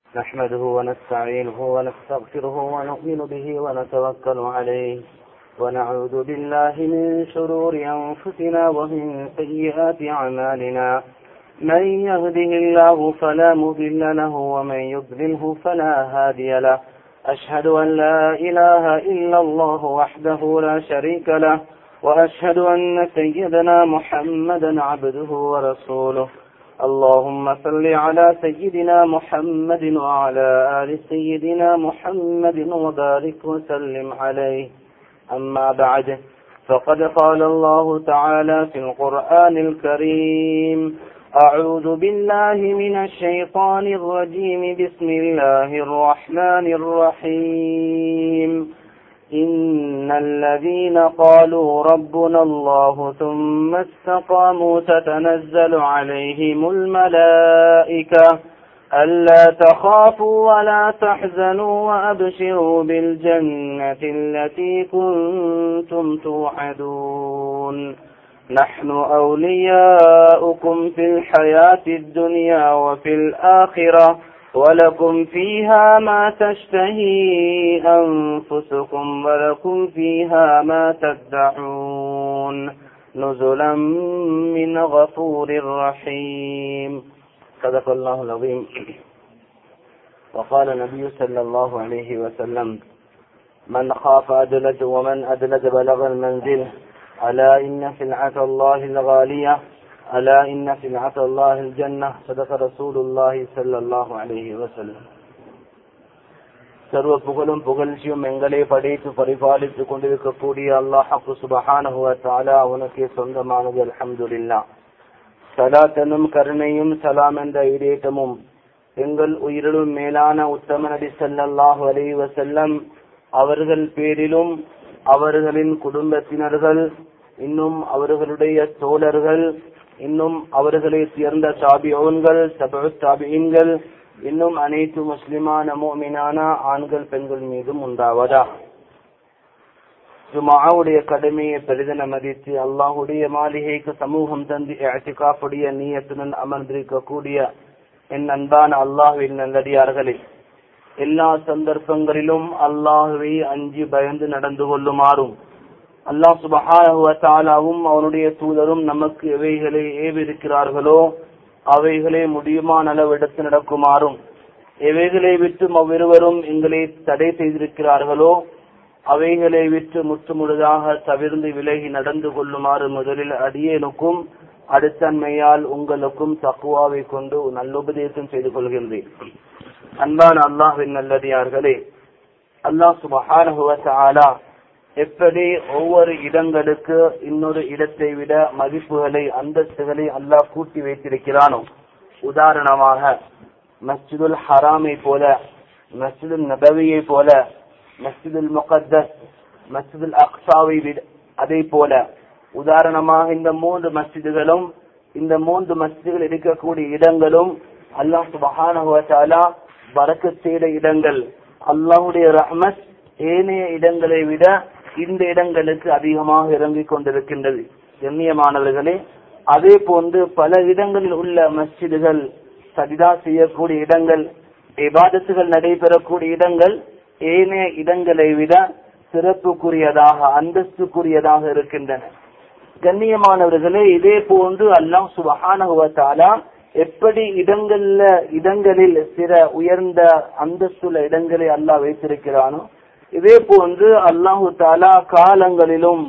نحمده ونستعينه ونستغفره ونؤمن به ونتوكل عليه ونعوذ بالله من شرور أنفسنا ومن سيئات أعمالنا من يهده الله فلا مضل له ومن يضلله فلا هادي له أشهد أن لا إله إلا الله وحده لا شريك له وأشهد أن سيدنا محمدا عبده ورسوله اللهم صل على سيدنا محمد وعلى آل سيدنا محمد وبارك وسلم عليه أما بعد فقد قال الله تعالى في القرآن الكريم أعوذ بالله من الشيطان الرجيم بسم الله الرحمن الرحيم إن الذين قالوا ربنا الله ثم استقاموا تتنزل عليهم الملائكة ألا تخافوا ولا تحزنوا وأبشروا بالجنة التي كنتم توعدون نحن أولياؤكم في الحياة الدنيا وفي الآخرة ولكم فيها ما تشتهي أنفسكم ولكم فيها ما تدعون نزلا من غفور رحيم صدق الله العظيم وقال النبي صلى الله عليه وسلم من خاف أدلج ومن أدلج بلغ المنزل ألا إن سلعة الله الغالية ألا إن سلعة الله الجنة صدق رسول الله صلى الله عليه وسلم சர்வ புகழும் புகழ்ச்சியும் எங்களை படைத்து பரிபாலித்துக் கொண்டிருக்கக்கூடிய அல்லாஹு சுபஹானஹுவ தாலா அவனுக்கே சொந்தமானது அல்ஹம்துலில்லா சலாத்தனும் கருணையும் சலாம் என்ற இடேட்டமும் எங்கள் உயிரிலும் மேலான உத்தம நபி சல்லாஹு அலி வசல்லம் அவர்கள் பேரிலும் அவர்களின் குடும்பத்தினர்கள் இன்னும் அவர்களுடைய தோழர்கள் இன்னும் அவர்களை சேர்ந்த தாபியோன்கள் சபு தாபியன்கள் இன்னும் அனைத்து முஸ்லிமான மோமினான ஆண்கள் பெண்கள் மீதும் உண்டாவதா ஜுமாவுடைய கடமையை பெரிதன மதித்து அல்லாஹுடைய மாளிகைக்கு சமூகம் தந்து அட்டிகாப்புடைய நீயத்துடன் அமர்ந்திருக்கக்கூடிய என் அன்பான அல்லாஹுவின் நல்லடியார்களே எல்லா சந்தர்ப்பங்களிலும் அல்லாஹுவை அஞ்சு பயந்து நடந்து கொள்ளுமாறும் அல்லாஹ் சுபஹாவும் அவனுடைய தூதரும் நமக்கு எவைகளை ஏவிருக்கிறார்களோ அவைகளை முடியுமான அளவு எடுத்து நடக்குமாறும் எவைகளை விட்டு அவ்விருவரும் எங்களை தடை செய்திருக்கிறார்களோ அவைகளை விட்டு முற்றுமுழுதாக தவிர்ந்து விலகி நடந்து கொள்ளுமாறு முதலில் அடியேனுக்கும் அடுத்தன்மையால் உங்களுக்கும் தக்குவாவை கொண்டு நல்லுபதேசம் செய்து கொள்கின்றேன் அன்பான அல்லாஹின் நல்லடியார்களே அல்லாஹ் சுபஹானா எப்படி ஒவ்வொரு இடங்களுக்கு இன்னொரு இடத்தை விட மதிப்புகளை அந்தஸ்துகளை அல்லாஹ் கூட்டி வைத்திருக்கிறானோ உதாரணமாக மஸ்ஜிதுல் ஹராமை போல மஸ்ஜிதுல் நபவியை போல மஸ்ஜிதுல் முகத்தஸ் மஸ்ஜிதுல் அக்சாவை அதை போல உதாரணமாக இந்த மூன்று மஸ்ஜிதுகளும் இந்த மூன்று மஸ்ஜிதுகள் இருக்கக்கூடிய இடங்களும் அல்லாஹ் சுபஹானா வரக்க செய்த இடங்கள் அல்லாஹுடைய ரஹ்மத் ஏனைய இடங்களை விட இந்த இடங்களுக்கு அதிகமாக இறங்கிக் கொண்டிருக்கின்றது கண்ணியமானவர்களே அதே போன்று பல இடங்களில் உள்ள மஸ்ஜிதுகள் சதிதா செய்யக்கூடிய இடங்கள் விவாதத்துகள் நடைபெறக்கூடிய இடங்கள் ஏனைய இடங்களை விட சிறப்புக்குரியதாக அந்தஸ்துக்குரியதாக இருக்கின்றன கண்ணியமானவர்களே இதே போன்று அல்லாம் சுபஹானுவத்தாலா எப்படி இடங்கள்ல இடங்களில் சில உயர்ந்த அந்தஸ்துள்ள இடங்களை அல்லாஹ் வைத்திருக்கிறானோ இதே போன்று அல்லாஹு தாலா காலங்களிலும்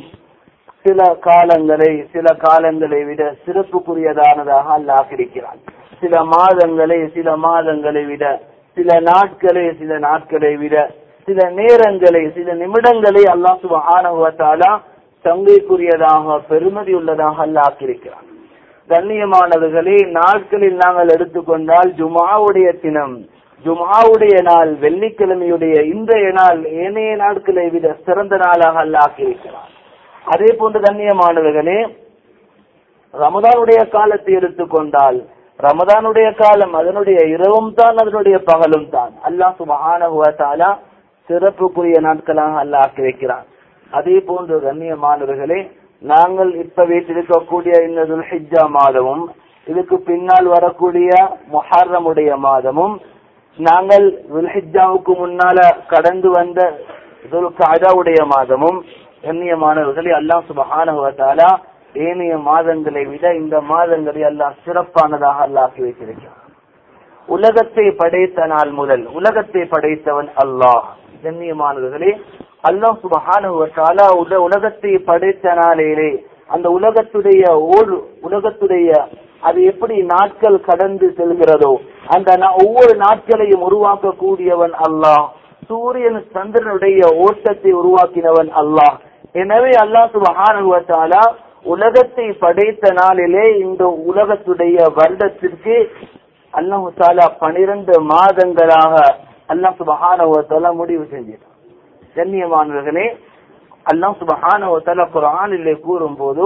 சில காலங்களை சில காலங்களை விட சிறப்புக்குரியதானதாக அல்லாஹ் இருக்கிறான் சில மாதங்களை சில மாதங்களை விட சில நாட்களை சில நாட்களை விட சில நேரங்களை சில நிமிடங்களை அல்லாஹ் சுபஹானுவத்தாலா சங்கைக்குரியதாக பெருமதி உள்ளதாக அல்லாஹ் இருக்கிறான் கண்ணியமானவர்களே நாட்களில் நாங்கள் எடுத்துக்கொண்டால் ஜுமாவுடைய தினம் ஜுமாவுடைய நாள் வெள்ளிக்கிழமையுடைய இன்றைய நாள் ஏனைய நாட்களை விட சிறந்த நாளாக அல்லாக்கி இருக்கிறார் அதே போன்று கண்ணியமானவர்களே ரமதானுடைய காலத்தை எடுத்துக்கொண்டால் ரமதானுடைய காலம் அதனுடைய இரவும் தான் அதனுடைய பகலும் தான் அல்லாஹ் சுபஹானா சிறப்புக்குரிய நாட்களாக அல்லாஹ் ஆக்கி வைக்கிறான் அதே போன்று கண்ணியமானவர்களே நாங்கள் இப்ப வீட்டிருக்கக்கூடிய இந்த துல்ஹிஜா மாதமும் இதுக்கு பின்னால் வரக்கூடிய முஹர்ரமுடைய மாதமும் நாங்கள் துல்ஹிஜாவுக்கு முன்னால கடந்து வந்த துல்காஜாவுடைய மாதமும் கண்ணியமானவர்களை அல்லாஹ் சுபஹானஹுவத்தாலா ஏனைய மாதங்களை விட இந்த மாதங்களை அல்லாஹ் சிறப்பானதாக அல்லாஹி வைத்திருக்கிறார் உலகத்தை படைத்த நாள் முதல் உலகத்தை படைத்தவன் அல்லாஹ் கண்ணியமானவர்களே அல்லாஹ் சுபஹானஹுவத்தாலா உல உலகத்தை படைத்த நாளிலே அந்த உலகத்துடைய ஓர் உலகத்துடைய அது எப்படி நாட்கள் கடந்து செல்கிறதோ அந்த நா- ஒவ்வொரு நாட்களையும் உருவாக்கக்கூடியவன் அல்லாஹ் சூரியன் சந்திரனுடைய ஓட்டத்தை உருவாக்கினவன் அல்லாஹ் எனவே அல்லாஹ் சுபஹானஹு வ தஆலா உலகத்தை படைத்த நாளிலே இந்த உலகத்துடைய வருடத்திற்கு அல்லாஹு தாலா பனிரெண்டு மாதங்களாக அல்லாஹ் சுபஹானஹு வ தஆலா முடிவு செஞ்சிட்டான் கண்ணியமானவர்களே அல்லாஹ் சுபஹானஹு வ தஆலா குர்ஆனிலே கூறும்போது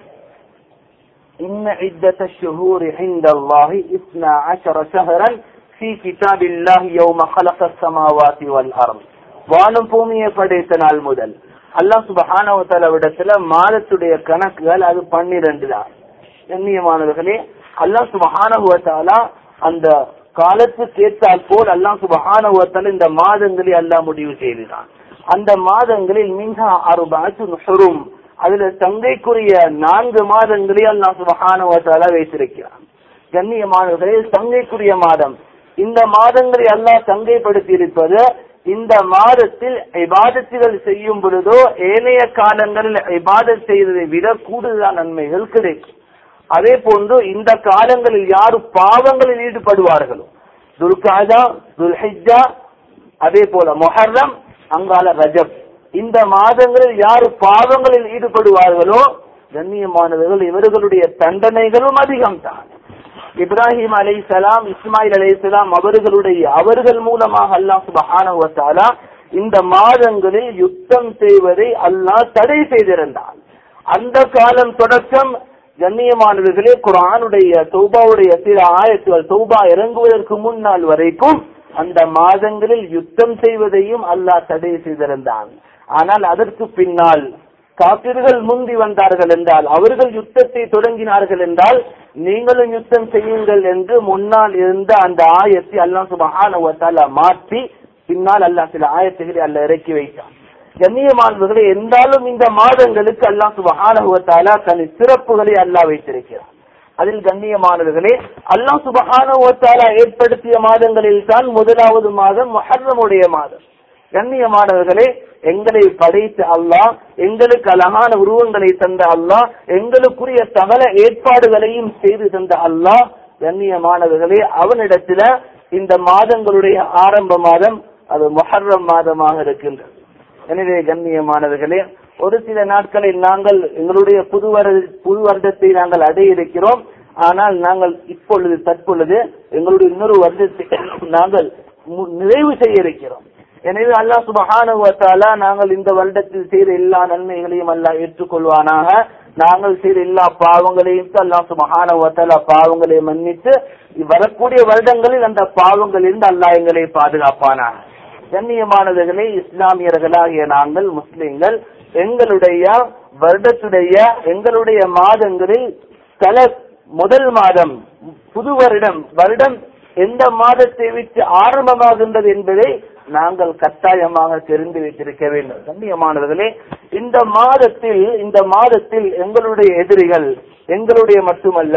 إن عدة الشهور عند الله اثنا عشر شهرا في كتاب الله يوم خلق السماوات والأرض வானம் பூமியை படைத்த நாள் முதல் அல்லாஹ் சுபஹானவத்தால விடத்துல மாதத்துடைய கணக்குகள் அது பன்னிரண்டு தான் கண்ணியமானவர்களே அல்லாஹ் சுபஹானவத்தாலா அந்த காலத்துக்கு ஏற்றால் போல் அல்லாஹ் சுபஹானவத்தால இந்த மாதங்களை அல்லாஹ் முடிவு செய்துதான் அந்த மாதங்களில் மின்ஹா அறுபாத்து ஹுரும் அதுல தங்கைக்குரிய நான்கு மாதங்களே அல்லாஹ் சுபஹானவத்தாலா வைத்திருக்கிறான் கண்ணியமானவர்களே தங்கைக்குரிய மாதம் இந்த மாதங்களை அல்லாஹ் தங்கைப்படுத்தி இருப்பது இந்த மாதத்தில் இபாதத்துகள் செய்யும் பொழுதோ ஏனைய காலங்களில் இபாதத் செய்வதை விட கூடுதலான நன்மைகள் கிடைக்கும் அதே போன்று இந்த காலங்களில் யார் பாவங்களில் ஈடுபடுவார்களோ துல்காஜா துல்ஹிஜா அதே போல மொஹர்ரம் அங்கால ரஜப் இந்த மாதங்களில் யார் பாவங்களில் ஈடுபடுவார்களோ கண்ணியமானவர்கள் இவர்களுடைய தண்டனைகளும் அதிகம் தான் இப்ராஹிம் அலைசலாம் இஸ்மாயில் அலைசலாம் அவர்களுடைய அவர்கள் மூலமாக அல்லாஹ் சுபஹானஹு வ தஆலா இந்த மாதங்களில் யுத்தம் செய்வதை அல்லாஹ் தடை செய்திருந்தான் அந்த காலம் தொடக்கம் கண்ணியமானவர்களே குரானுடைய தௌபாவுடைய சில ஆயத்துகள் தௌபா இறங்குவதற்கு முன்னால் வரைக்கும் அந்த மாதங்களில் யுத்தம் செய்வதையும் அல்லாஹ் தடை செய்திருந்தான் ஆனால் அதற்கு பின்னால் காப்பிர்கள் முந்தி வந்தார்கள் என்றால் அவர்கள் யுத்தத்தை தொடங்கினார்கள் என்றால் நீங்களும் யுத்தம் செய்யுங்கள் என்று முன்னால் இருந்த அந்த ஆயத்தை அல்லாஹ் சுபஹானஹு வ தஆலா மாற்றி பின்னால் அல்லாஹ் சில ஆயத்துகளை அல்லாஹ் இறக்கி வைத்தான் கண்ணியமானவர்களே என்றாலும் இந்த மாதங்களுக்கு அல்லாஹ் சுபஹானஹு வ தஆலா தன் சிறப்புகளை அல்லாஹ் வைத்திருக்கிறார் அதில் கண்ணியமானவர்களே அல்லாஹ் சுபஹானஹு வ தஆலா ஏற்படுத்திய மாதங்களில் தான் முதலாவது மாதம் முஹர்ரமுடைய மாதம் கண்ணியமானவர்களே எங்களை படைத்த அல்லாஹ் எங்களுக்கு அழகான உருவங்களை தந்த அல்லாஹ் எங்களுக்குரிய சகல ஏற்பாடுகளையும் செய்து தந்த அல்லாஹ் கண்ணியமானவர்களே அவனிடத்துல இந்த மாதங்களுடைய ஆரம்ப மாதம் அது முஹர்ரம் மாதமாக இருக்கின்றது எனவே கண்ணியமானவர்களே ஒரு சில நாட்களில் நாங்கள் எங்களுடைய புது வருட புது வருடத்தை நாங்கள் அடைய இருக்கிறோம் ஆனால் நாங்கள் இப்பொழுது தற்பொழுது எங்களுடைய இன்னொரு வருடத்தை நாங்கள் மு- நிறைவு செய்ய இருக்கிறோம் எனவே அல்லாஹ் சுபஹானஹு வ தஆலா நாங்கள் இந்த வருடத்தில் செய்த எல்லா நன்மைகளையும் அல்லாஹ் ஏற்றுக்கொள்வானாக நாங்கள் செய்த எல்லா பாவங்களையும் அல்லாஹ் சுபஹானஹு வ தஆலா பாவங்களை மன்னித்து வரக்கூடிய வருடங்களில் அந்த பாவங்களிலிருந்து அல்லாஹ் எங்களை பாதுகாப்பானாக கண்ணியமானவர்களே இஸ்லாமியர்களாகிய நாங்கள் முஸ்லிம்கள் எங்களுடைய வருடத்துடைய எங்களுடைய மாதங்களில் தல முதல் மாதம் புது வருடம் வருடம் எந்த மாதத்தை விட்டு ஆரம்பமாகின்றது என்பதை நாங்கள் கட்டாயமாக தெரிந்து வைத்திருக்க வேண்டும் கண்ணியமானவர்களே இந்த மாதத்தில் இந்த மாதத்தில் எங்களுடைய எதிரிகள் எங்களுடைய மட்டுமல்ல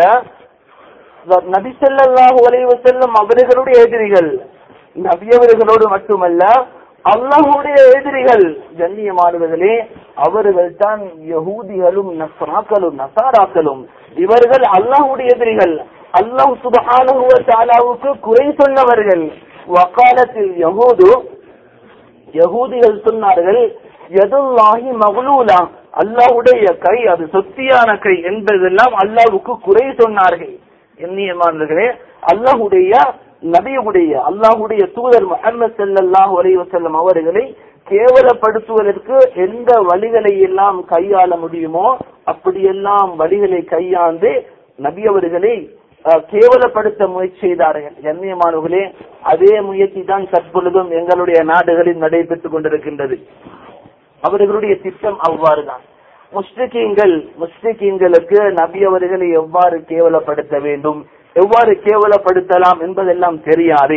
நபி ஸல்லல்லாஹு அலைஹி வஸல்லம் அவர்களுடைய எதிரிகள் நபியவர்களோடு மட்டுமல்ல அல்லாஹுடைய எதிரிகள் கண்ணியமானவர்களே அவர்கள் தான் யகூதிகளும் நஸ்ராக்களும் நசாராக்களும் இவர்கள் அல்லாஹுடைய எதிரிகள் அல்லாஹ் சுபஹானஹு வ தஆலாவுக்கு குறை சொன்னவர்கள் வகாலத்தில் யகூது யகூதிகள் சொன்னார்கள் எதுல்லாஹி மகளூலா அல்லாஹ்வுடைய கை அது சொத்தியான கை என்பதெல்லாம் அல்லாஹ்வுக்கு குறை சொன்னார்கள் எண்ணியமானவர்களே அல்லாஹ்வுடைய நபியுடைய அல்லாஹ்வுடைய தூதர் முஹம்மது ஸல்லல்லாஹு அலைஹி வஸல்லம் அவர்களை கேவலப்படுத்துவதற்கு எந்த வழிகளை எல்லாம் கையாள முடியுமோ அப்படியெல்லாம் வழிகளை கையாண்டு நபி அவர்களை அஹ், கேவலப்படுத்த முயற்சி செய்தார்கள் கண்ணியமானவர்களே அதே முயற்சி தான் தற்பொழுதும் எங்களுடைய நாடுகளில் நடைபெற்றுக் கொண்டிருக்கின்றது அவர்களுடைய திட்டம் அவ்வாறுதான் முஸ்லிக்கீங்கள் முஸ்லிக்கீங்களுக்கு நபி அவர்களை எவ்வாறு கேவலப்படுத்த வேண்டும் எவ்வாறு கேவலப்படுத்தலாம் என்பதெல்லாம் தெரியாது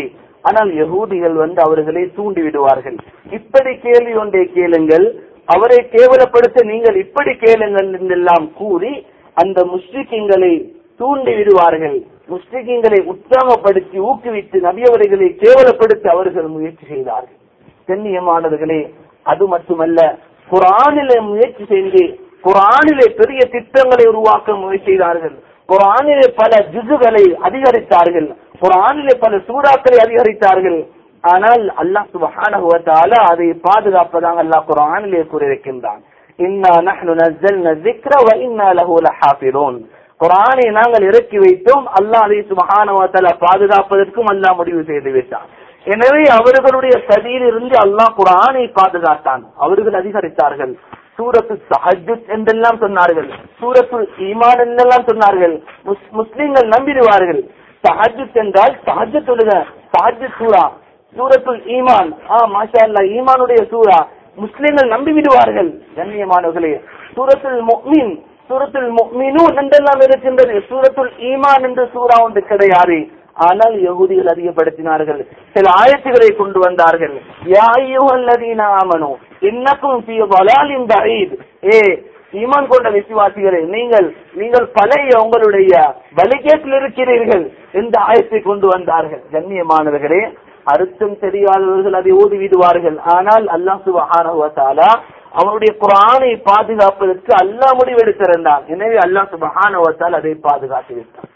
ஆனால் யகூதிகள் வந்து அவர்களை தூண்டி விடுவார்கள் இப்படி கேள்வி ஒன்றை கேளுங்கள் அவரை கேவலப்படுத்த நீங்கள் இப்படி கேளுங்கள் என்றெல்லாம் கூறி அந்த முஸ்லிக்கிங்களை தூண்டி விடுவார்கள் முஸ்லிக்கிங்களை உற்சாகப்படுத்தி ஊக்குவித்து நபியவர்களை கேவலப்படுத்த அவர்கள் முயற்சி செய்தார்கள் கண்ணியமானவர்களே அது மட்டுமல்ல குரானிலே முயற்சி செய்து குரானிலே பெரிய திட்டங்களை உருவாக்க முயற்சி செய்தார்கள் குரானிலே பல ஜுசுகளை அதிகரித்தார்கள் குரானிலே பல சூறாக்களை அதிகரித்தார்கள் ஆனால் அல்லாஹ் சுபஹானஹு வ தஆலா அதை பாதுகாப்பதாக அல்லாஹ் குர்ஆனிலே கூறியிருக்கின்றான் இன்னா நஹ்னு நஸ்ஸல்னா ذِكْرَ وَإِنَّا لَهُ لَحَافِظُونَ குர்ஆனை நாங்கள் இறக்கி வைத்தோம் அல்லாஹ் அதை சுபஹானஹு வ தஆலா பாதுகாப்பதற்கும் அல்லாஹ் முடிவு செய்து விட்டான் எனவே அவர்களுடைய சதியிலிருந்து அல்லாஹ் குர்ஆனை பாதுகாத்தான் அவர்கள் அதிகரித்தார்கள் சூரத்து தஹஜ்ஜுத் என்றெல்லாம் சொன்னார்கள் சூரத்துல் ஈமான் என்றெல்லாம் சொன்னார்கள் முஸ்- முஸ்லிம்கள் நம்பிடுவார்கள் தஹஜ்ஜுத் என்றால் தஹஜ்ஜத் தொழுக தஹஜ்ஜுத் சூரா சூரத்துல் ஈமான் ஆ மாஷா அல்லாஹ் ஈமானுடைய சூரா முஸ்லிம்கள் நம்பி விடுவார்கள் கண்ணியமானவர்களே சூரத்துல் முஃமின் சூரத்துல் முஃமினூன் என்றெல்லாம் இருக்கின்றது சூரத்துல் ஈமான் என்று சூரா ஒன்று கிடையாது ஆனால் யகுதிகள் அதிகப்படுத்தினார்கள் சில ஆயத்துகளை கொண்டு வந்தார்கள் யா அய்யுஹல்லதீன ஆமனு இன்னக்கும் ஃபீ ضلالٍ بعيد ஏ ஈமான் கொண்ட விசுவாசிகளே நீங்கள் நீங்கள் பழைய உங்களுடைய வலிகேட்டில் இருக்கிறீர்கள் இந்த ஆயத்தை கொண்டு வந்தார்கள் கண்ணியமானவர்களே அர்த்தம் தெரியாதவர்கள் அதை ஓதி விடுவார்கள் ஆனால் அல்லாஹ் சுபஹானஹு வ தஆலா அவனுடைய குர்ஆனை பாதுகாப்பதற்கு அல்லாஹ் முடிவெடுத்திருந்தான் எனவே அல்லாஹ் சுபஹானஹு வ தஆலா அதை பாதுகாத்து விட்டான்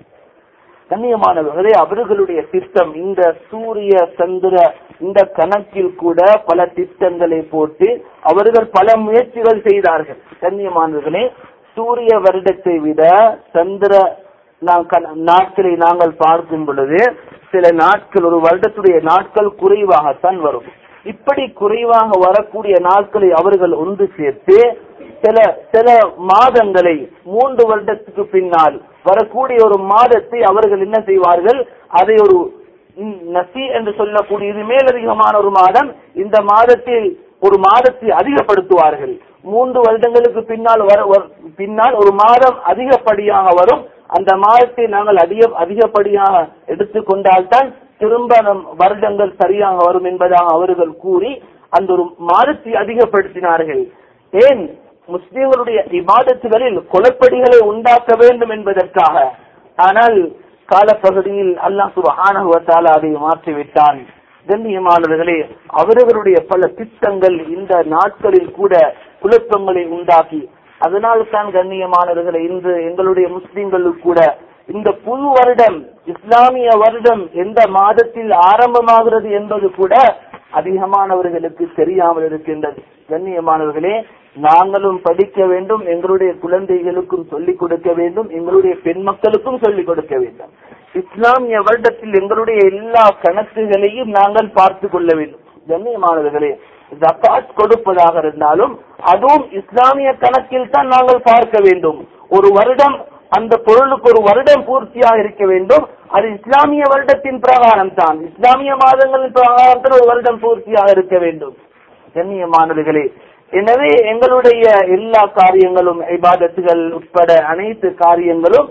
கண்ணியமானவர்களே அவர்களுடைய திட்டம் இந்த சூரிய சந்திர இந்த கணக்கில் கூட பல திட்டங்களை போட்டு அவர்கள் பல முயற்சிகள் செய்தார்கள் கண்ணியமானவர்களே சூரிய வருடத்தை விட சந்திர நாம் கண- நாட்களை நாங்கள் பார்க்கும் பொழுது சில நாட்கள் ஒரு வருடத்துடைய நாட்கள் குறைவாகத்தான் வரும் இப்படி குறைவாக வரக்கூடிய நாட்களை அவர்கள் ஒன்று சேர்த்து சில சில மாதங்களை மூன்று வருடத்துக்கு பின்னால் வரக்கூடிய ஒரு மாதத்தை அவர்கள் என்ன செய்வார்கள் அதை ஒரு ம், நசி என்று சொல்லக்கூடிய இது மேலதிகமான ஒரு மாதம் இந்த மாதத்தில் ஒரு மாதத்தை அதிகப்படுத்துவார்கள் மூன்று வருடங்களுக்கு பின்னால் வர வர- பின்னால் ஒரு மாதம் அதிகப்படியாக வரும் அந்த மாதத்தை நாங்கள் அதிக அதிகப்படியாக எடுத்துக்கொண்டால்தான் திரும்ப நம் வருடங்கள் சரியாக வரும் என்பதாக அவர்கள் கூறி அந்த ஒரு மாதத்தை அதிகப்படுத்தினார்கள் ஏன் முஸ்லிம்களுடைய இபாதத்துகளில் குலப்படிகளை உண்டாக்க வேண்டும் என்பதற்காக ஆனால் காலப்பகுதியில் அல்லாஹ் சுபஹானஹு வ தஆலா அதை மாற்றிவிட்டான் கண்ணியமானவர்களே அவர்களுடைய பல திட்டங்கள் இந்த நாட்களில் கூட குழப்பங்களை உண்டாக்கி அதனால் தான் கண்ணியமானவர்களை இன்று எங்களுடைய முஸ்லிம்களுக்கு கூட இந்த புது வருடம் இஸ்லாமிய வருடம் எந்த மாதத்தில் ஆரம்பமாகிறது என்பது கூட அதிகமானவர்களுக்கு தெரியாமல் இருக்கின்றது கண்ணியமானவர்களே நாங்களும் படிக்க வேண்டும் எங்களுடைய குழந்தைகளுக்கும் சொல்லிக் கொடுக்க வேண்டும் எங்களுடைய பெண் மக்களுக்கும் சொல்லிக் கொடுக்க வேண்டும் இஸ்லாமிய வருடத்தில் எங்களுடைய எல்லா கணக்குகளையும் நாங்கள் பார்த்து கொள்ள வேண்டும் கண்ணியமானவர்களே ஜக்காத் கொடுப்பதாக இருந்தாலும் அதுவும் இஸ்லாமிய கணக்கில் தான் நாங்கள் பார்க்க வேண்டும் ஒரு வருடம் அந்த பொருளுக்கு ஒரு வருடம் பூர்த்தியாக இருக்க வேண்டும் அது இஸ்லாமிய வருடத்தின் பிரகாரம் தான் இஸ்லாமிய மாதங்களின் பிரகாரம் தான் ஒரு வருடம் பூர்த்தியாக இருக்க வேண்டும் கண்ணியமானவர்களே எனவே எங்களுடைய எல்லா காரியங்களும் இபாதத்துகள் உட்பட அனைத்து காரியங்களும்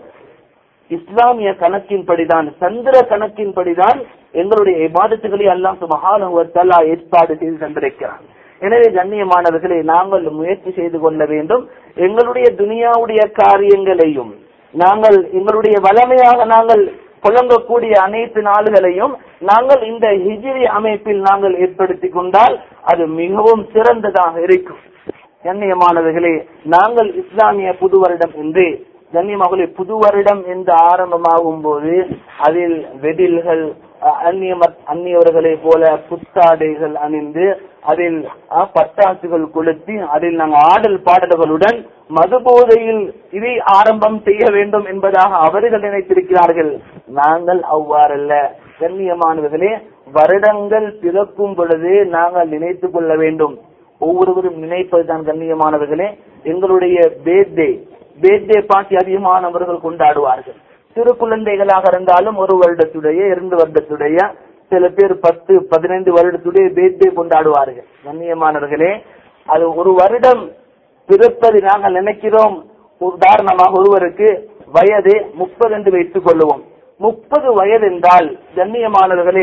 இஸ்லாமிய கணக்கின்படிதான் சந்திர கணக்கின்படிதான் எங்களுடைய இபாதத்துகளை அல்லாஹ் சுபஹானஹு வ தஆலா ஏற்பாடு செய்து தந்திருக்கிறான் எனவே கண்ணியமானவர்களை நாங்கள் முயற்சி செய்து கொள்ள வேண்டும் எங்களுடைய துனியாவுடைய காரியங்களையும் நாங்கள் எங்களுடைய வளமையாக நாங்கள் புழங்கக்கூடிய அனைத்து நாடுகளையும் நாங்கள் இந்த ஹிஜ்ரி அமைப்பில் நாங்கள் ஏற்படுத்திக் கொண்டால் அது மிகவும் சிறந்ததாக இருக்கும் கண்ணியமானவர்களே நாங்கள் இஸ்லாமிய புது வருடம் என்று கண்ணியமாகவே புது வருடம் என்று ஆரம்பமாகும் போது அதில் வெடில்கள் அஹ், அந்நிய மத்- அந்நியவர்களை போல புத்தாடைகள் அணிந்து அதில் அஹ், பட்டாசுகள் கொளுத்தி அதில் நாங்கள் ஆடல் பாடல்களுடன் மது போதையில் இதை ஆரம்பம் செய்ய வேண்டும் என்பதாக அவர்கள் நினைத்திருக்கிறார்கள் நாங்கள் அவ்வாறல்ல கண்ணியமானவர்களே வருடங்கள் பிறக்கும் பொழுது நாங்கள் நினைத்துக் கொள்ள வேண்டும் ஒவ்வொருவரும் நினைப்பதுதான் கண்ணியமானவர்களே எங்களுடைய பேர்தே பேர்தே பார்ட்டி அதிகமானவர்கள் கொண்டாடுவார்கள் சிறு குழந்தைகளாக இருந்தாலும் ஒரு வருடத்துடைய இரண்டு வருடத்துடைய சில பேர் பத்து பதினைந்து வருடத்துடைய பேர்தே கொண்டாடுவார்கள் கண்ணியமானவர்களே அது ஒரு வருடம் பிறப்பது நாங்கள் நினைக்கிறோம் உதாரணமாக ஒருவருக்கு வயது முப்பது என்று வைத்துக் கொள்ளுவோம் முப்பது வயது என்றால் கண்ணியமானவர்களே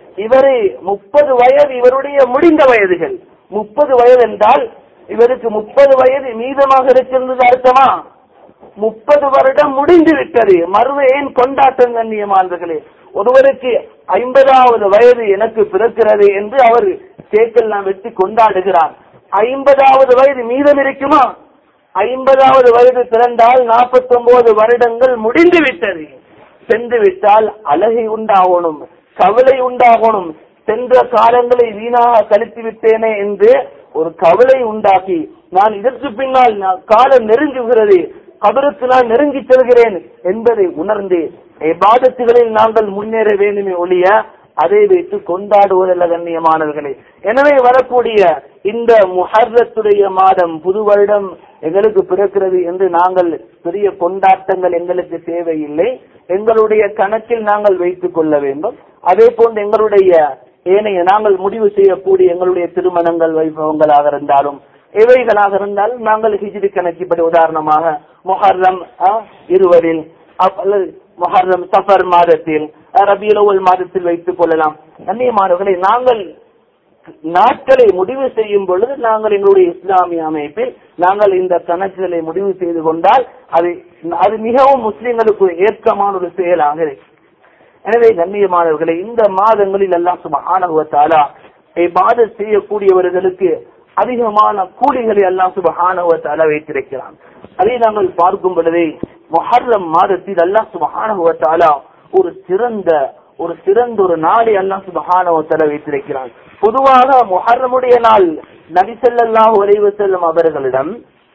இவரு முப்பது வயது இவருடைய முடிந்த வயதுகள் முப்பது வயது என்றால் இவருக்கு முப்பது வயது மீதமாக இருக்கின்றது அர்த்தமா முப்பது வருடம் முடிந்து விட்டது மறுவை ஏன் கொண்டாட்டம் கண்ணியமானவர்களே ஒருவருக்கு ஐம்பதாவது வயது எனக்கு பிறக்கிறது என்று அவர் கேக்கெல்லாம் வெட்டி கொண்டாடுகிறார் ஐம்பதாவது வயது மீதம் இருக்குமா ஐம்பதாவது வயது பிறந்தால் நாற்பத்தி ஒன்பது வருடங்கள் முடிந்து விட்டது சென்று விட்டால் அழகை உண்டாகணும் கவலை உண்டாகணும் சென்ற காலங்களை வீணாக கழித்து விட்டேனே என்று ஒரு கவலை உண்டாக்கி நான் இதற்கு பின்னால் நான் காலம் நெருங்குகிறது கபருக்கு நான் நெருங்கி செல்கிறேன் என்பதை உணர்ந்து பாதத்துகளில் நாங்கள் முன்னேற வேண்டுமே ஒழிய அதை வைத்து கொண்டாடுவதல்ல கண்ணியமானவர்களே எனவே வரக்கூடிய இந்த முஹர்ரத்துடைய மாதம் புது வருடம் எங்களுக்கு பிறக்கிறது என்று நாங்கள் பெரிய கொண்டாட்டங்கள் எங்களுக்கு தேவையில்லை எங்களுடைய கணக்கில் நாங்கள் வைத்துக் கொள்ள வேண்டும் அதே போன்று எங்களுடைய ஏனைய நாங்கள் முடிவு செய்யக்கூடிய எங்களுடைய திருமணங்கள் வைபவங்களாக இருந்தாலும் எவைகளாக இருந்தாலும் நாங்கள் ஹிஜ்ரி கணக்கிப்படி உதாரணமாக மொஹர்ரம் இருவரில் அல்லது மொஹர்ரம் சஃபர் மாதத்தில் ரபியுலவல் மாதத்தில் வைத்துக் கொள்ளலாம் கண்ணியமானவர்களை நாங்கள் நாட்களை முடிவு செய்யும் பொழுது நாங்கள் எங்களுடைய இஸ்லாமிய அமைப்பில் நாங்கள் இந்த கணக்குகளை முடிவு செய்து கொண்டால் அது அது மிகவும் முஸ்லிம்களுக்கு ஏற்கமான ஒரு செயலாக இருக்கு எனவே கண்ணியமானவர்களை இந்த மாதங்களில் எல்லாம் சுபஹானகுவத்தாலா பாத செய்யக்கூடியவர்களுக்கு அதிகமான கூலிகளை எல்லாம் சுபஹானகுவத்தாலா வைத்திருக்கிறான் அதை நாங்கள் பார்க்கும் பொழுதே மொஹர்ரம் மாதத்தில் அல்லாஹ் சுபஹானகுவத்தாலா ஒரு சிறந்த ஒரு சிறந்த ஒரு நாளை அல்லாஹ் சுபஹானகுவத்தாலா வைத்திருக்கிறான் பொதுவாக மொஹர்ரமுடைய நாள் நபிசல்லாஹு அலைவு செல்லும் அவர்களிடம்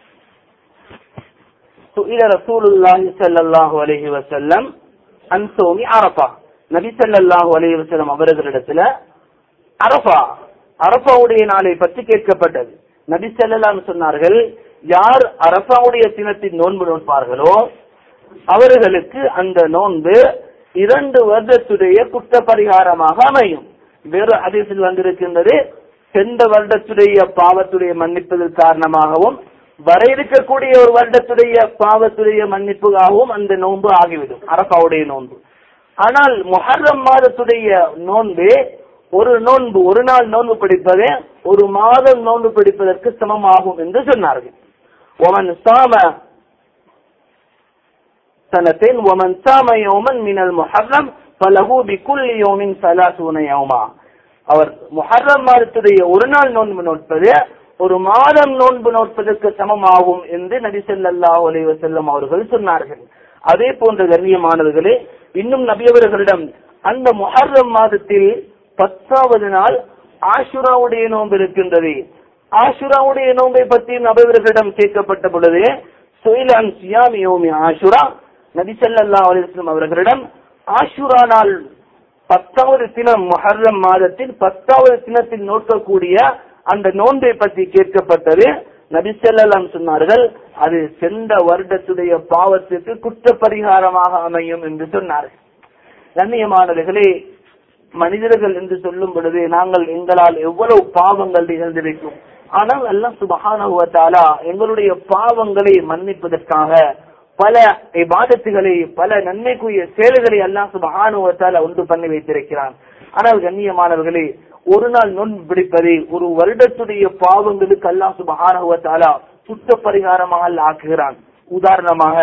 சுயில ரசூலுல்லாஹி ஸல்லல்லாஹு அலைஹி வஸல்லம் அன் சௌமி அரஃபா நபி ஸல்லல்லாஹு அலைஹி வஸல்லம் அவர்களிடத்துல அரஃபா அரஃபாவுடைய நாளை பற்றி கேட்கப்பட்டது நபி ஸல்லல்லாஹு சொன்னார்கள் யார் அரஃபாவுடைய தினத்தின் நோன்பு நோட்பார்களோ அவர்களுக்கு அந்த நோன்பு இரண்டு வருடத்துடைய குற்ற பரிகாரமாக அமையும் வேறு அதிசல் வந்திருக்கின்றது சென்ற வருடத்துடைய பாவத்துடைய மன்னிப்பதற்கு காரணமாகவும் வர இருக்கக்கூடிய ஒரு வருடத்துடைய பாவத்துடைய மன்னிப்புக்காகவும் அந்த நோன்பு ஆகிவிடும் அரபாவுடைய நோன்பு ஆனால் முஹர்ரம் மாதத்துடைய நோன்பு ஒரு நோன்பு ஒரு நாள் நோன்பு பிடிப்பதே ஒரு மாதம் நோன்பு பிடிப்பதற்கு சமமாகும் என்று சொன்னார்கள் ஒமன் சாம சனத்தின் ஒமன் சாம யோமன் மினல் முஹர்ரம் பலகு பிக்குல் யோமின் சலாசூன யோமா அவர் முஹர்ரம் மாதத்துடைய ஒரு நாள் நோன்பு நோட்பது ஒரு மாதம் நோன்பு நோட்பதற்கு சமமாகும் என்று நபி ஸல்லல்லாஹு அலைஹி வஸல்லம் அவர்கள் சொன்னார்கள் அதே போன்ற கண்ணியமானவர்களே இன்னும் நபியவர்களிடம் அந்த முஹர்ரம் மாதத்தில் பத்தாவது நாள் ஆஷுராவுடைய நோன்பு இருக்கின்றது ஆஷுராவுடைய நோன்பை பற்றி நபியவர்களிடம் கேட்கப்பட்ட பொழுது சுயிலான் சியாமி யோமி ஆஷுரா நபி ஸல்லல்லாஹு அலைஹி வஸல்லம் அவர்களிடம் ஆஷுரா நாள் பத்தாவது தினம் முஹர்ரம் மாதத்தில் பத்தாவது தினத்தில் நோக்கக்கூடிய அந்த நோன்பை பற்றி கேட்கப்பட்டது நபிசல்லாம் சொன்னார்கள் அது சென்ற வருடத்துடைய பாவத்திற்கு குற்ற பரிகாரமாக அமையும் என்று சொன்னார்கள் கண்ணியமானவர்களே மனிதர்கள் என்று சொல்லும் பொழுது நாங்கள் எங்களால் எவ்வளவு பாவங்கள் நிகழ்ந்திருக்கும் ஆனால் எல்லாம் சுபகானுவத்தாலா எங்களுடைய பாவங்களை மன்னிப்பதற்காக பல இபாதத்துகளை பல நன்மைக்குரிய செயல்களை எல்லாம் சுபகானுவத்தால ஒன்று பண்ணி வைத்திருக்கிறான் ஆனால் கண்ணியமானவர்களே ஒரு நாள் நோன்பு பிடிப்பதை ஒரு வருடத்துடைய பாவங்களுக்கு அல்லாஹ் சுபஹானஹுவத்தாலா சுத்த பரிகாரமாக அல்லாஹ் ஆக்குகிறான் உதாரணமாக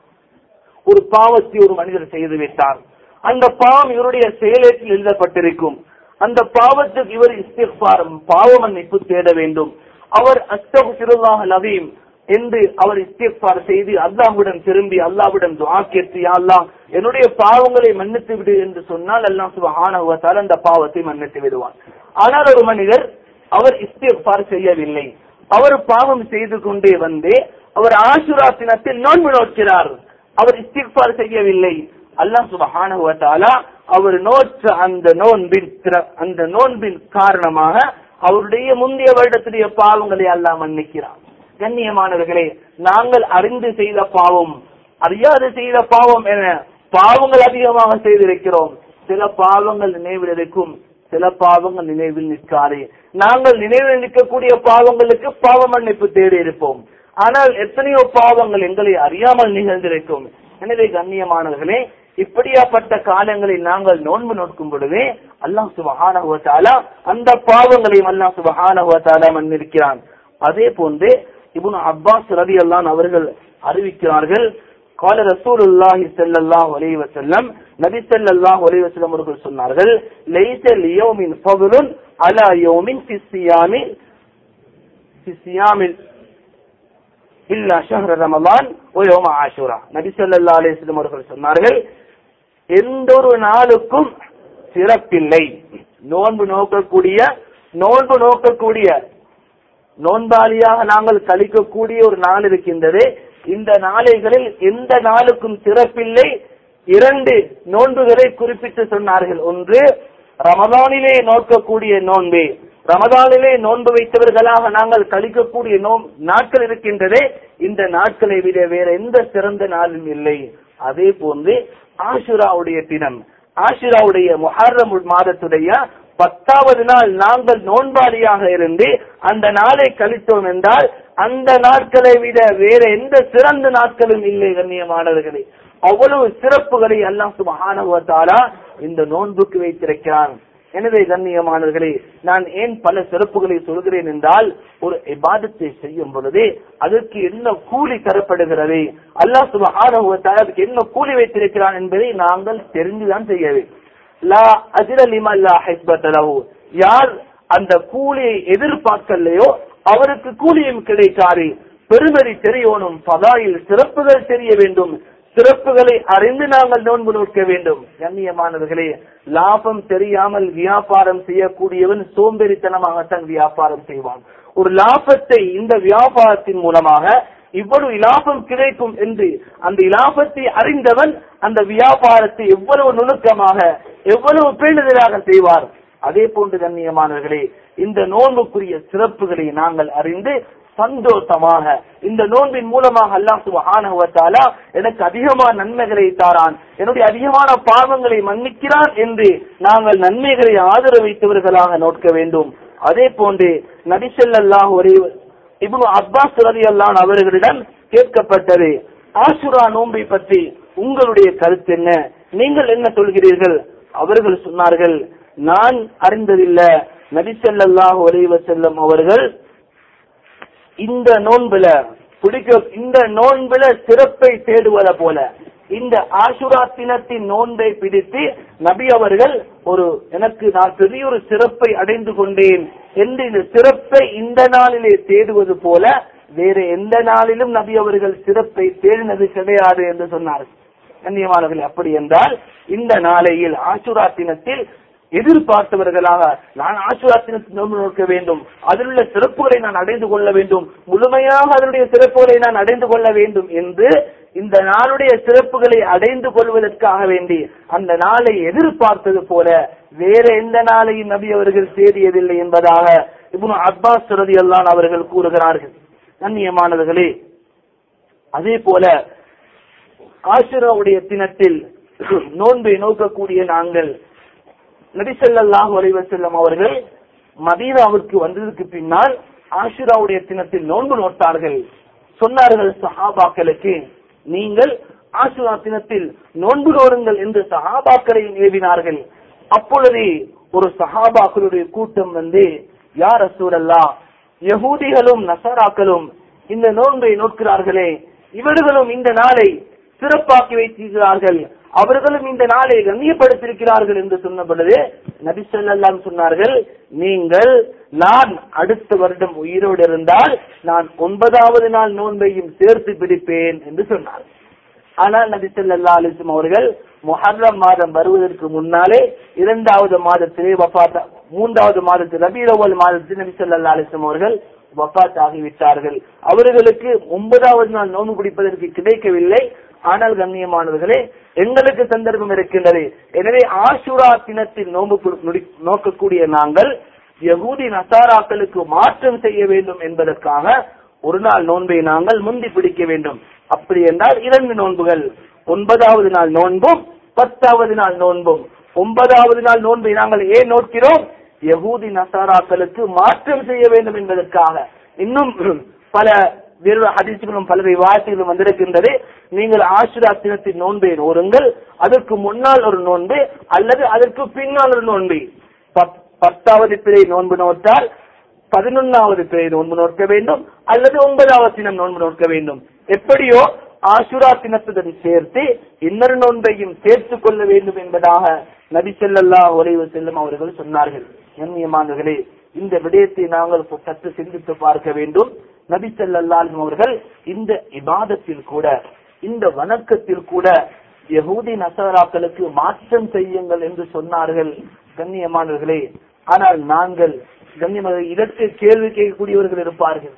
ஒரு பாவத்தை ஒரு மனிதர் செய்து விட்டார் அந்த பாவம் இவருடைய செயலேற்றில் எழுதப்பட்டிருக்கும் அந்த பாவத்துக்கு இவர் இஸ்திஃபார் பாவ மன்னிப்பு தேட வேண்டும் அவர் அஸ்தகுல்லாஹ் லவீம் என்று அவர் இஸ்திஃபார் செய்து அல்லாஹ்விடம் திரும்பி அல்லாஹ்விடம் துஆ கேட்டு யா அல்லாஹ் என்னுடைய பாவங்களை மன்னித்து விடு என்று சொன்னால் அல்லாஹ் சுப்ஹானஹு வ தஆலா அந்த பாவத்தை மன்னித்து விடுவான் ஆனால் ஒரு மனிதர் அவர் இஸ்திஃபார் செய்யவில்லை அவர் பாவம் செய்து கொண்டே வந்து அவர் ஆசுரா தினத்தில் நோன்பு நோக்கிறார் அவர் இஸ்திஃபார் செய்யவில்லை அல்லாஹ் சுப்ஹானஹு வ தஆலா அவர் நோற்ற அந்த நோன்பின் திற- அந்த நோன்பின் காரணமாக அவருடைய முந்தைய வருடத்துடைய பாவங்களை அல்லாஹ் மன்னிக்கிறார் கண்ணியமானவர்களே நாங்கள் அறிந்து செய்த பாவம் அறியாது செய்த பாவம் என பாவங்கள் அதிகமாக செய்திருக்கிறோம் சில பாவங்கள் நினைவில் இருக்கும் சில பாவங்கள் நினைவில் நிற்காது நாங்கள் நினைவில் நிற்கக்கூடிய பாவங்களுக்கு பாவ மன்னிப்பு தேடி இருப்போம் ஆனால் எத்தனையோ பாவங்கள் எங்களை அறியாமல் நிகழ்ந்திருக்கும் எனவே கண்ணியமானவர்களே இப்படியாப்பட்ட காலங்களில் நாங்கள் நோன்பு நோக்கும் பொழுதே அல்லாஹ் சுபஹானஹு வ தஆலா அந்த பாவங்களையும் அல்லாஹ் சுபஹானஹு வ தஆலா மன்னிக்கிறான் அதே போன்று இப்னு அப்பாஸ் ரலியல்லாஹு அன்ஹு அவர்கள் அறிவிக்கிறார்கள் قال رسول الله صلى الله عليه وسلم நபி ஸல்லல்லாஹு அலைஹி வஸல்லம் அவர்கள் சொன்னார்கள் லைஸ லியௌமின் ஃபضل على يوم في الصيام في الصيام இல்லா ஷஹ்ர ரமலான் ஒயோம ஆஷுரா நபி ஸல்லல்லாஹு அலைஹி வஸல்லம் அவர்கள் சொன்னார்கள் எந்த ஒரு நாளுக்கும் சிறப்பில்லை நோன்பு நோக்கக்கூடிய நோன்பு நோக்கக்கூடிய நோன்பாளியாக நாங்கள் கழிக்கக்கூடிய ஒரு நாள் இருக்கின்றது இந்த நாளைகளில் எந்த நாளுக்கும் சிறப்பில்லை இரண்டு நோன்புகளை குறிப்பிட்டு சொன்னார்கள் ஒன்று ரமதானிலே நோக்கக்கூடிய நோன்பே ரமதானிலே நோன்பு வைத்தவர்களாக நாங்கள் கழிக்கக்கூடிய நோம் நாட்கள் இருக்கின்றதே இந்த நாட்களை விட வேற எந்த சிறந்த நாளும் இல்லை அதே போன்று ஆஷுராவுடைய தினம் ஆஷுராவுடைய முஹர்ரம் மாதத்துடைய பத்தாவது நாள் நாங்கள் நோன்பாளியாக இருந்து அந்த நாளை கழித்தோம் என்றால் அந்த நாட்களை விட வேற எந்த சிறந்த நாட்களும் இல்லை கண்ணியமானவர்களே அவ்வளவு சிறப்புகளை அல்லாஹ் சுபஹானஹு வ தஆலா இந்த நோன்புக்கு வைத்திருக்கிறான் எனவே கண்ணியமானவர்களே நான் ஏன் பல சிறப்புகளை சொல்கிறேன் என்றால் ஒரு இபாதத்தை செய்யும் பொழுது அதற்கு என்ன கூலி தரப்படுகிறது அல்லாஹ் சுபஹானஹு வ தஆலா அதுக்கு என்ன கூலி வைத்திருக்கிறான் என்பதை நாங்கள் தெரிந்துதான் செய்ய வேண்டும் லா அஜ்ர லிமன் லா ஹிஸ்பத லஹு யார் அந்த கூலியை எதிர்பார்க்கலையோ அவருக்கு கூலியும் கிடைக்காது பெருமதி தெரியணும் பதாயில் சிறப்புகள் தெரிய வேண்டும் சிறப்புகளை அறிந்து நாங்கள் நோன்பு நோக்க வேண்டும் கண்ணியமானவர்களே லாபம் தெரியாமல் வியாபாரம் செய்யக்கூடியவன் சோம்பேறித்தனமாகத்தான் வியாபாரம் செய்வான் ஒரு லாபத்தை இந்த வியாபாரத்தின் மூலமாக இவ்வளவு இலாபம் கிடைக்கும் என்று அந்த இலாபத்தை அறிந்தவன் அந்த வியாபாரத்தை எவ்வளவு நுணுக்கமாக எவ்வளவு பேணுதலாக செய்வார் அதே போன்று கண்ணியமானவர்களே இந்த நோன்புக்குரிய சிறப்புகளை நாங்கள் அறிந்து சந்தோஷமாக இந்த நோன்பின் மூலமாக அல்லாஹ் சுபஹானஹு வ தஆலா எனக்கு அதிகமான நன்மைகளை தாரான் என்னுடைய அதிகமான பாவங்களை மன்னிக்கிறான் என்று நாங்கள் நன்மைகளை ஆதரவு வைத்தவர்களாக நோக்க வேண்டும் அதே போன்று நபி ஸல்லல்லாஹு அலைஹி இப்னு அப்பாஸ் ரலியல்லாஹு அன்ஹு அவர்களிடம் கேட்கப்பட்டது ஆஷுரா நோன்பை பற்றி உங்களுடைய கருத்து என்ன நீங்கள் என்ன சொல்கிறீர்கள் அவர்கள் சொன்னார்கள் நான் அறிந்ததில்ல நபி ஸல்லல்லாஹு அலைஹி வஸல்லம் அவர்கள் இந்த நோன்புல பிடிக்க இந்த நோன்புல சிறப்பை தேடுவத போல இந்த ஆசுரா தினத்தின் நோன்பை பிடித்து நபி அவர்கள் ஒரு எனக்கு நான் பெரிய ஒரு சிறப்பை அடைந்து கொண்டேன் என்று இந்த சிறப்பை இந்த நாளிலே தேடுவது போல வேற எந்த நாளிலும் நபி அவர்கள் சிறப்பை தேடினது கிடையாது என்று சொன்னார்கள் கண்ணியமானவர்கள் அப்படி என்றால் இந்த நாளையில் ஆசுரா தினத்தில் எதிர்பார்த்தவர்களாக நான் ஆசுராத்தினத்தை நோன்பு நோக்க வேண்டும் அதில் உள்ள சிறப்புகளை நான் அடைந்து கொள்ள வேண்டும் முழுமையாக அதனுடைய சிறப்புகளை நான் அடைந்து கொள்ள வேண்டும் என்று இந்த நாளுடைய சிறப்புகளை அடைந்து கொள்வதற்காக வேண்டி அந்த நாளை எதிர்பார்த்தது போல வேற எந்த நாளையும் நபி அவர்கள் தேடியதில்லை என்பதாக இப்னு அப்பாஸ் சுரதி அல்லான் அவர்கள் கூறுகிறார்கள் கண்ணியமானவர்களே அதே போல ஆசுராவுடைய தினத்தில் நோன்பை நோக்கக்கூடிய நாங்கள் நபிசல்லாஹு அலைவசல்லம் அவர்கள் மதீனாவுக்கு வந்ததுக்கு பின்னால் ஆஷுராவுடைய தினத்தில் நோன்பு நோட்டார்கள் சொன்னார்கள் சஹாபாக்களுக்கு நீங்கள் ஆஷுரா தினத்தில் நோன்பு நோடுங்கள் என்று சஹாபாக்களையும் ஏவினார்கள் அப்பொழுது ஒரு சஹாபாக்களுடைய கூட்டம் வந்து யார் அசூரல்லா யகூதிகளும் நசராக்களும் இந்த நோன்பை நோக்கிறார்களே இவர்களும் இந்த நாளை சிறப்பாக்கி வைத்திருக்கிறார்கள் அவர்களும் இந்த நாளை கண்ணியப்படுத்தியிருக்கிறார்கள் என்று சொன்ன பொழுது நபி சொல்லலாம் சொன்னார்கள் நீங்கள் நான் அடுத்த வருடம் உயிரோடு இருந்தால் நான் ஒன்பதாவது நாள் நோன்பையும் சேர்த்து பிடிப்பேன் என்று சொன்னார் ஆனால் நபி சொல்லா அலிஸ்லம் அவர்கள் முஹர்ரம் மாதம் வருவதற்கு முன்னாலே இரண்டாவது மாதத்திலே வஃபாத் மூன்றாவது மாதத்தில் ரபீரவல் மாதத்தில் நபி சொல்லா அலிஸ்லம் அவர்கள் வஃபாத் ஆகிவிட்டார்கள் அவர்களுக்கு ஒன்பதாவது நாள் நோன்பு குடிப்பதற்கு கிடைக்கவில்லை ஆனால் கண்ணியமானவர்களே எங்களுக்கு சந்தர்ப்பம் இருக்கின்றது எனவே ஆஷுரா தினத்தில் நோன்பு கு- நுடி- நோக்கக்கூடிய நாங்கள் யகூதி நசாராக்களுக்கு மாற்றம் செய்ய வேண்டும் என்பதற்காக ஒரு நாள் நோன்பை நாங்கள் முந்தி பிடிக்க வேண்டும் அப்படி என்றால் இரண்டு நோன்புகள் ஒன்பதாவது நாள் நோன்பும் பத்தாவது நாள் நோன்பும் ஒன்பதாவது நாள் நோன்பை நாங்கள் ஏன் நோக்கிறோம் யகூதி நசாராக்களுக்கு மாற்றம் செய்ய வேண்டும் என்பதற்காக இன்னும் பல வேறு ஹதீசுகளும் பல விவாதங்களும் வந்திருக்கின்றது நீங்கள் ஆசுரா தினத்தின் நோன்பை நோருங்கள் அதற்கு முன்னால் ஒரு நோன்பு அல்லது அதற்கு பின்னால் ஒரு நோன்பு பத்- பத்தாவது பிறை நோன்பு நோட்டால் பதினொன்னாவது பிறை நோன்பு நோக்க வேண்டும் அல்லது ஒன்பதாவது தினம் நோன்பு நோக்க வேண்டும் எப்படியோ ஆசுரா தினத்துடன் சேர்த்து இன்னொரு நோன்பையும் சேர்த்துக் கொள்ள வேண்டும் என்பதாக நபி ஸல்லல்லாஹு அலைஹி வஸல்லம் அவர்கள் சொன்னார்கள் கண்ணியமானவர்களே இந்த விடயத்தை நாங்கள் சற்று சிந்தித்து பார்க்க வேண்டும் நபி ஸல்லல்லாஹு அலைஹி அவர்கள் இந்த இபாதத்தில் கூட இந்த வணக்கத்தில் கூட யகூதி நசராக்களுக்கு மாற்றம் செய்யுங்கள் என்று சொன்னார்கள் கண்ணியமானவர்களே ஆனால் நாங்கள் கண்ணியமாக இதற்கு கேள்வி கேட்கக்கூடியவர்கள் இருப்பார்கள்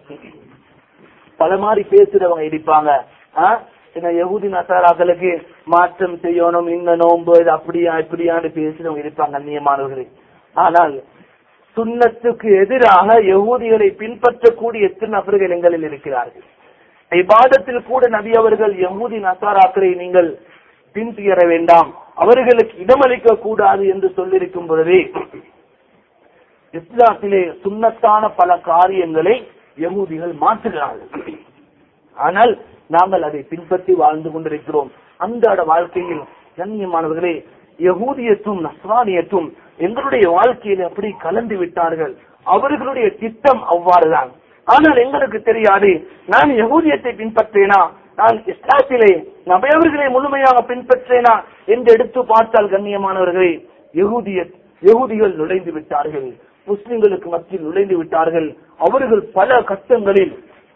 பல மாதிரி பேசுறவங்க இருப்பாங்க ஆ? என்ன யகுதி நசாராக்களுக்கு மாற்றம் செய்யணும் இந்த நோன்பு இது அப்படியா இப்படியான்னு பேசுறவங்க இருப்பாங்க கண்ணியமானவர்களே ஆனால் சுன்னத்துக்கு எதிராக யகூதிகளை பின்பற்றக்கூடிய எத்தனை நபர்கள் எங்களில் இருக்கிறார்கள் இபாதத்தில் கூட நபி அவர்கள் யகூதி நசாராக்களை நீங்கள் பின்துயர வேண்டாம் அவர்களுக்கு இடமளிக்க கூடாது என்று சொல்லியிருக்கும் பொழுதே இஸ்லாத்திலே சுன்னத்தான பல காரியங்களை யகூதிகள் மாற்றுகிறார்கள் ஆனால் நாங்கள் அதை பின்பற்றி வாழ்ந்து கொண்டிருக்கிறோம் அன்றாட வாழ்க்கையில் கண்ணியமானவர்களே யகூதியத்தும் நஸ்ரானியத்தும் எங்களுடைய வாழ்க்கையில் அப்படி கலந்து விட்டார்கள் அவர்களுடைய திட்டம் அவ்வாறுதான் ஆனால் எங்களுக்கு தெரியாது நான் யகூதியத்தை பின்பற்றேனா நான் இஸ்லாத்திலே நபையவர்களை முழுமையாக பின்பற்றேனா என்று எடுத்து பார்த்தால் கண்ணியமானவர்களே யகூதிய யகூதிகள் நுழைந்து விட்டார்கள் முஸ்லிம்களுக்கு மத்தியில் நுழைந்து விட்டார்கள் அவர்கள் பல கட்டங்களில்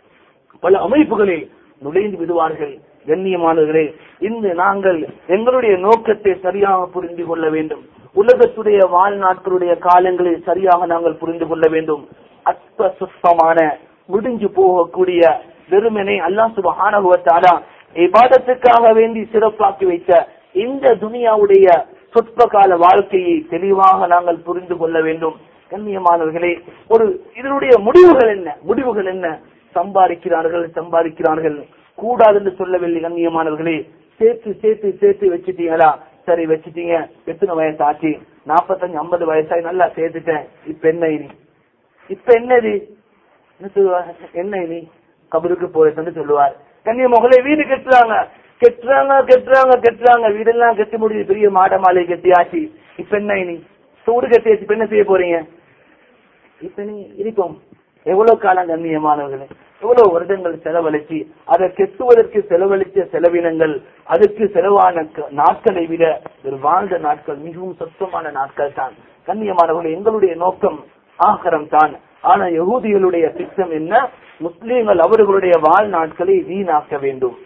பல அமைப்புகளில் நுழைந்து விடுவார்கள் கண்ணியமானவர்களே இந்த நாங்கள் எங்களுடைய நோக்கத்தை சரியாக புரிந்து கொள்ள வேண்டும் உலகத்துடைய வாழ்நாட்களுடைய காலங்களை சரியாக நாங்கள் புரிந்து கொள்ள வேண்டும் அற்ப சுத்தமான முடிஞ்சு போகக்கூடிய வெறுமனை அல்லாஹ் சுபஹானஹு வ தஆலா இபாதத்துக்காக வேண்டி சிறப்பாக்கி வைத்த இந்த துனியாவுடைய சொற்ப கால வாழ்க்கையை தெளிவாக நாங்கள் புரிந்து கொள்ள வேண்டும் கண்ணியமானவர்களே ஒரு இதனுடைய முடிவுகள் என்ன முடிவுகள் என்ன சம்பாதிக்கிறார்கள் சம்பாதிக்கிறார்கள் கூடாது என்று சொல்லவில்லை கண்ணியமானவர்களே சேர்த்து சேர்த்து சேர்த்து வச்சுட்டீங்களா சரி வச்சுட்டீங்க எத்தனை வயசு ஆச்சு நாற்பத்தஞ்சு ஐம்பது வயசாய் நல்லா சேர்த்துட்டேன் இப்ப என்ன இனி இப்ப என்னது என்ன சொல்லுவார் என்ன இனி கபருக்கு போயிட்டு சொல்லுவார் கண்ணிய மகளே வீடு கட்டுறாங்க கெட்டுறாங்க கெட்டுறாங்க கெட்டுறாங்க வீடெல்லாம் கட்டி முடியுது பெரிய மாட மாலை கட்டியாச்சு இப்ப என்ன இனி சூடு கட்டியாச்சு இப்ப என்ன செய்ய போறீங்க இப்ப நீ இருக்கும் எவ்வளவு காலம் கண்ணியமானவர்களே எவ்வளவு வருடங்கள் செலவழிச்சு அதை கெட்டுவதற்கு செலவழித்த செலவினங்கள் அதுக்கு செலவான க- நாட்களை விட ஒரு வாழ்ந்த நாட்கள் மிகவும் சொற்பமான நாட்கள் தான் கண்ணியமானவர்களே எங்களுடைய நோக்கம் ஆகரம் தான் ஆனா யகூதிகளுடைய திட்டம் என்ன முஸ்லீம்கள் அவர்களுடைய வாழ்நாட்களை வீணாக்க வேண்டும்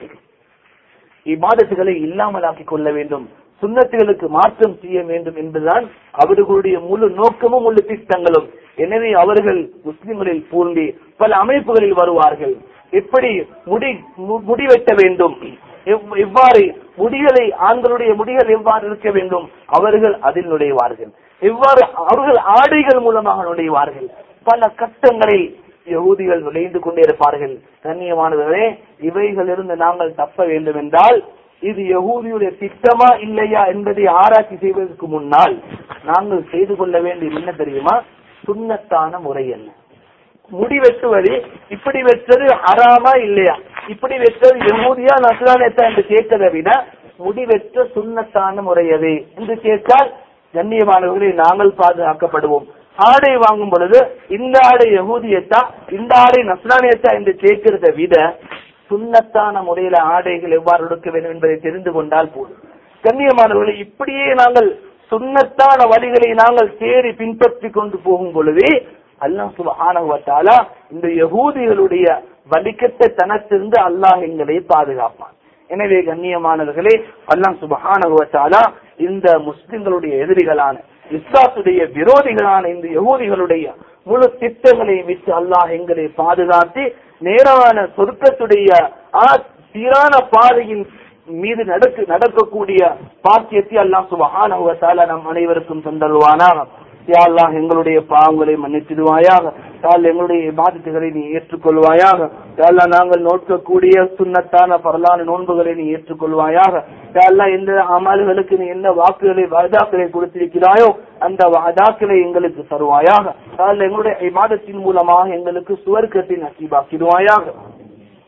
இபாதத்துகளை இல்லாமலாக்கிக் கொள்ள வேண்டும் சுன்னத்துகளுக்கு மாற்றம் செய்ய வேண்டும் என்பதுதான் அவர்களுடைய முழு நோக்கமும் முழு திட்டங்களும் எனவே அவர்கள் முஸ்லிம்களில் பூண்டி பல அமைப்புகளில் வருவார்கள் எப்படி முடி மு- முடி வெட்ட வேண்டும் எவ்- எவ்வாறு முடிகளை ஆண்களுடைய முடிகள் எவ்வாறு இருக்க வேண்டும் அவர்கள் அதில் நுழைவார்கள் எவ்வாறு அவர்கள் ஆடைகள் மூலமாக நுழைவார்கள் பல கட்டங்களில் யகூதிகள் நுழைந்து கொண்டே இருப்பார்கள் கண்ணியமானவர்களே இவைகளிலிருந்து நாங்கள் தப்ப வேண்டும் என்றால் இது யகூதியுடைய திட்டமா இல்லையா என்பதை ஆராய்ச்சி செய்வதற்கு முன்னால் நாங்கள் செய்து கொள்ள வேண்டியது என்ன தெரியுமா சுண்ணத்தான முறை என்ன முடி வெட்டுவது இப்படி வெட்டுறது ஹராமா இல்லையா இப்படி வெட்டுறது யகூதியா நஸ்ரானேத்தா என்று கேட்கிறதை விட முடி வெற்ற சுண்ணத்தான முறை எது என்று கேட்டால் கண்ணியமானவர்களை நாங்கள் பாதுகாக்கப்படுவோம் ஆடை வாங்கும் பொழுது இந்த ஆடை யகூதியத்தா இந்த ஆடை நஸ்ரானியத்தா என்று கேட்கிறதை விட சுண்ணத்தான முறையில ஆடைகள் எவ்வாறு எடுக்க வேண்டும் என்பதை தெரிந்து கொண்டால் போதும் கண்ணியமானவர்களை இப்படியே நாங்கள் சுண்ணத்தான வழிகளை நாங்கள் தேடி பின்பற்றி கொண்டு போகும் பொழுது அல்லாஹ் சுபஹானஹு வ தஆலா இந்த யகூதிகளுடைய வலிக்கட்ட தனத்திலிருந்து அல்லாஹ் எங்களை பாதுகாப்பான் எனவே கண்ணியமானவர்களே அல்லாஹ் சுபஹானஹு வ தஆலா இந்த முஸ்லிம்களுடைய எதிரிகளான இஸ்லாத்துடைய விரோதிகளான இந்த யகூதிகளுடைய முழு திட்டங்களை விட்டு அல்லாஹ் எங்களை பாதுகாத்து நேரான சொர்க்கத்துடைய ஆ, சீரான பாதையின் மீது நடக்க நடக்கக்கூடிய பாக்கியத்தை அல்லாஹ் சுபஹானஹு வ தஆலா நம் அனைவருக்கும் தந்தருவானாக யா அல்லாஹ் எங்களுடைய பாவங்களை மன்னிச்சிடுவாயாக யா அல்லாஹ் எங்களுடைய பாதிப்புகளை நீ ஏற்றுக்கொள்வாயாக யா அல்லாஹ் நாங்கள் நோக்கக்கூடிய சுன்னத்தான பரலான நோன்புகளை நீ ஏற்றுக்கொள்வாயாக யா அல்லாஹ் எந்த அமல்களுக்கு நீ என்ன வாக்குகளை வாதாக்களை கொடுத்திருக்கிறாயோ அந்த வாதாக்களை எங்களுக்கு தருவாயாக யா அல்லாஹ் எங்களுடைய இபாதத்தின் மூலமாக எங்களுக்கு சுவர்க்கத்தை நசீபாக்கிடுவாயாக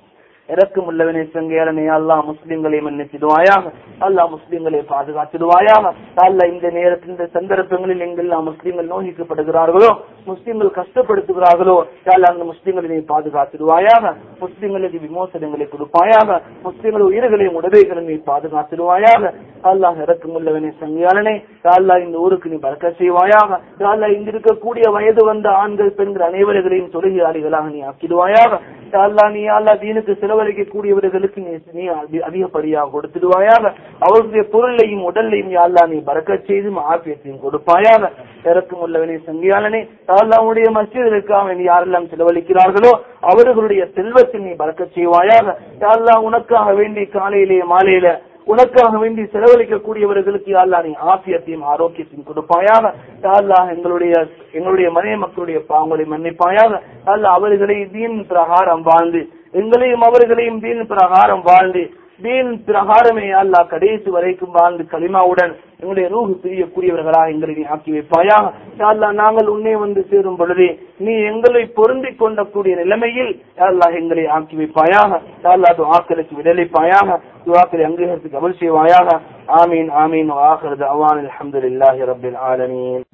இறக்கம் உள்ளவனை சங்கையாளனே அல்லாஹ் முஸ்லிம்களை மன்னிச்சிடுவாயாக அல்லாஹ் முஸ்லிம்களை பாதுகாத்திடுவாயாக அல்லாஹ் இந்த நேரத்தில் இந்த சந்தர்ப்பங்களில் எங்கெல்லாம் முஸ்லிம்கள் நோகிக்கப்படுகிறார்களோ முஸ்லிம்கள் கஷ்டப்படுத்துகிறார்களோ அல்லாஹ் அந்த முஸ்லிம்களை நீ பாதுகாத்திடுவாயாக முஸ்லிம்களுக்கு விமோசனங்களை கொடுப்பாயாக முஸ்லிம்கள் உயிர்களையும் உடவைகளையும் நீ பாதுகாத்திடுவாயாக அல்லாஹ் இறக்கம் உள்ளவனை சங்கையாளனே அல்லாஹ் இந்த ஊருக்கு நீ பறக்க செய்வாயாக அல்லாஹ் இங்க இருக்கக்கூடிய வயது வந்த ஆண்கள் பெண்கள் அனைவர்களையும் தொழுகையாளிகளாக நீ ஆக்கிடுவாயாக அல்லா நீ அல்லா தீனுக்கு செலவழிக்க கூடியவர்களுக்கு நீ நீ அதி- அதிகப்படியாக கொடுத்துடுவாயாக அவர்களுடைய பொருளையும் உடலையும் அல்லா நீ பறக்க செய்து ஆபியத்தையும் கொடுப்பாயாக இறக்கும் உள்ளவனே சங்கியாளனே அல்லாவுடைய மசிதர்களுக்காக நீ யாரெல்லாம் செலவழிக்கிறார்களோ அவர்களுடைய செல்வத்தை நீ பறக்க செய்வாயாக அல்லா உனக்காக வேண்டி காலையிலே மாலையில உனக்காக வேண்டி செலவழிக்கக்கூடியவர்களுக்கு யா அல்லாஹ் நீ ஆபியத்தையும் ஆரோக்கியத்தையும் கொடுப்பாயாக யா அல்லாஹ் எங்களுடைய எங்களுடைய மனைவி மக்களுடைய பாவங்களை மன்னிப்பாயாக அல்ல அவர்களை தீன் பிரகாரம் வாழ்ந்து எங்களையும் அவர்களையும் தீன் பிரகாரம் வாழ்ந்து தீன் பிரகாரமே அல்லாஹ் கடைசி வரைக்கும் வாழ்ந்து களிமாவுடன் எங்களுடைய ரூஹு பிரியக்கூடியவர்களாக எங்களை நீ ஆக்கி வைப்பாயாக யா அல்லாஹ் நாங்கள் உன்னை வந்து சேரும் பொழுது நீ எங்களை பொருந்திக் கொண்டக்கூடிய நிலைமையில் யா அல்லாஹ் எங்களை ஆக்கி வைப்பாயாக யா அல்லாஹ் துஆக்களுக்கு விடலிப்பாயாக துஆக்களை அங்கீகரித்து கபல் செய்வாயாக ஆமீன் ஆமீன் வாஹர் தவான் அல்ஹம்துலில்லாஹி ரப்பில் ஆலமீன்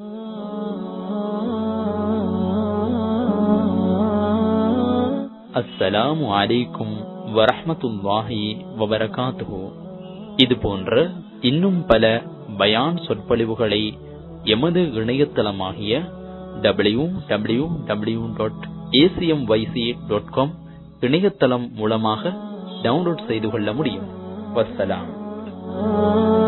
அஸ்ஸலாமு அலைக்கும் வரஹ்மத்துல்லாஹி வபரகாத்துஹு இது போன்ற இன்னும் பல பயான் சொற்பொழிவுகளை எமது இணையதளமாகிய W W W dot ACM YC dot com இணையதளம் மூலமாக டவுன்லோட் செய்து கொள்ள முடியும் வஸ்ஸலாம்